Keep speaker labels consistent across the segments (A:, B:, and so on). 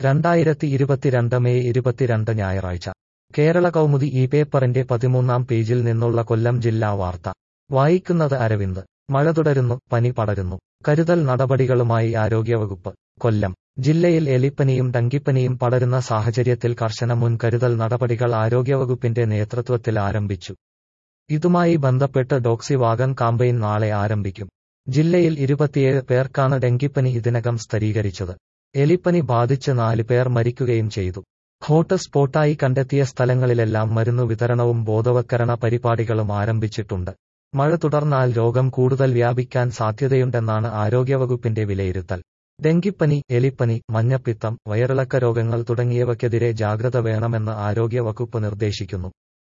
A: രണ്ടായിരത്തി ഇരുപത്തിരണ്ട് മെയ് ഇരുപത്തിരണ്ട് ഞായറാഴ്ച കേരള കൗമുദി ഈ പേപ്പറിന്റെ പതിമൂന്നാം പേജിൽ നിന്നുള്ള കൊല്ലം ജില്ലാ വാർത്ത വായിക്കുന്നത് അരവിന്ദ് മഴ തുടരുന്നു പനി പടരുന്നു കരുതൽ നടപടികളുമായി ആരോഗ്യവകുപ്പ് കൊല്ലം ജില്ലയിൽ എലിപ്പനിയും ഡങ്കിപ്പനിയും പടരുന്ന സാഹചര്യത്തിൽ കർശന മുൻകരുതൽ നടപടികൾ ആരോഗ്യവകുപ്പിന്റെ നേതൃത്വത്തിൽ ആരംഭിച്ചു ഇതുമായി ബന്ധപ്പെട്ട് ഡോക്സി വാഗൻ കാമ്പയിൻ നാളെ ആരംഭിക്കും ജില്ലയിൽ ഇരുപത്തിയേഴ് പേർക്കാണ് ഡെങ്കിപ്പനി ഇതിനകം സ്ഥിരീകരിച്ചത് എലിപ്പനി ബാധിച്ച് നാല് പേർ മരിക്കുകയും ചെയ്തു ഹോട്ട് സ്പോട്ടായി കണ്ടെത്തിയ സ്ഥലങ്ങളിലെല്ലാം മരുന്നു വിതരണവും ബോധവത്കരണ പരിപാടികളും ആരംഭിച്ചിട്ടുണ്ട് മഴ തുടർന്നാൽ രോഗം കൂടുതൽ വ്യാപിക്കാൻ സാധ്യതയുണ്ടെന്നാണ് ആരോഗ്യവകുപ്പിന്റെ വിലയിരുത്തൽ ഡെങ്കിപ്പനി എലിപ്പനി മഞ്ഞപ്പിത്തം വയറിളക്ക രോഗങ്ങൾ തുടങ്ങിയവയ്ക്കെതിരെ ജാഗ്രത വേണമെന്ന് ആരോഗ്യവകുപ്പ് നിർദ്ദേശിക്കുന്നു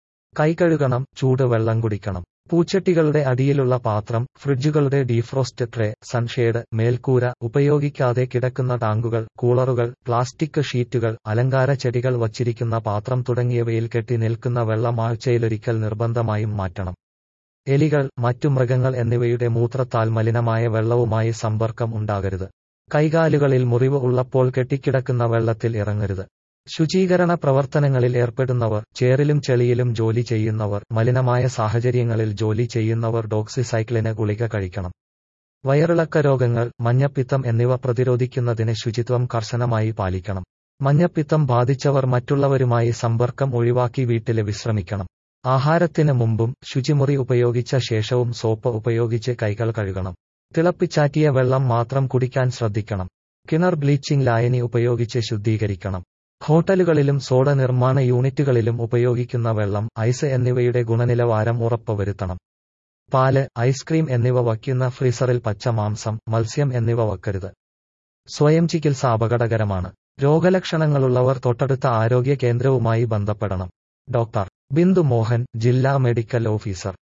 A: കൈകഴുകണം ചൂട് വെള്ളം കുടിക്കണം പൂച്ചട്ടികളുടെ അടിയിലുള്ള പാത്രം ഫ്രിഡ്ജുകളുടെ ഡീഫ്രോസ്റ്റ് ട്രേ സൺഷേഡ് മേൽക്കൂര ഉപയോഗിക്കാതെ കിടക്കുന്ന ടാങ്കുകൾ കൂളറുകൾ പ്ലാസ്റ്റിക് ഷീറ്റുകൾ അലങ്കാര ചെടികൾ വച്ചിരിക്കുന്ന പാത്രം തുടങ്ങിയവയിൽ കെട്ടി നിൽക്കുന്ന വെള്ളം ആഴ്ചയിലൊരിക്കൽ നിർബന്ധമായും മാറ്റണം എലികൾ മറ്റു മൃഗങ്ങൾ എന്നിവയുടെ മൂത്രത്താൽ മലിനമായ വെള്ളവുമായി സമ്പർക്കം ഉണ്ടാകരുത് കൈകാലുകളിൽ മുറിവ് ഉള്ളപ്പോൾ കെട്ടിക്കിടക്കുന്ന വെള്ളത്തിൽ ഇറങ്ങരുത് ശുചീകരണ പ്രവർത്തനങ്ങളിൽ ഏർപ്പെടുന്നവർ ചേറിലും ചെളിയിലും ജോലി ചെയ്യുന്നവർ മലിനമായ സാഹചര്യങ്ങളിൽ ജോലി ചെയ്യുന്നവർ ഡോക്സിസൈക്ലിന് ഗുളിക കഴിക്കണം വയറിളക്ക രോഗങ്ങൾ മഞ്ഞപ്പിത്തം എന്നിവ പ്രതിരോധിക്കുന്നതിന് ശുചിത്വം കർശനമായി പാലിക്കണം മഞ്ഞപ്പിത്തം ബാധിച്ചവർ മറ്റുള്ളവരുമായി സമ്പർക്കം ഒഴിവാക്കി വീട്ടില് വിശ്രമിക്കണം ആഹാരത്തിന് മുമ്പും ശുചിമുറി ഉപയോഗിച്ച ശേഷവും സോപ്പ് ഉപയോഗിച്ച് കൈകൾ കഴുകണം തിളപ്പിച്ചാറ്റിയ വെള്ളം മാത്രം കുടിക്കാൻ ശ്രദ്ധിക്കണം കിണർ ബ്ലീച്ചിംഗ് ലായനി ഉപയോഗിച്ച് ശുദ്ധീകരിക്കണം ഹോട്ടലുകളിലും സോഡ നിർമ്മാണ യൂണിറ്റുകളിലും ഉപയോഗിക്കുന്ന വെള്ളം ഐസ് എന്നിവയുടെ ഗുണനിലവാരം ഉറപ്പുവരുത്തണം പാല് ഐസ്ക്രീം എന്നിവ വയ്ക്കുന്ന ഫ്രീസറിൽ പച്ച മാംസം മത്സ്യം എന്നിവ വയ്ക്കരുത് സ്വയം ചികിത്സ അപകടകരമാണ് രോഗലക്ഷണങ്ങളുള്ളവർ തൊട്ടടുത്ത ആരോഗ്യ കേന്ദ്രവുമായി ബന്ധപ്പെടണം ഡോക്ടർ ബിന്ദു മോഹൻ ജില്ലാ മെഡിക്കൽ ഓഫീസർ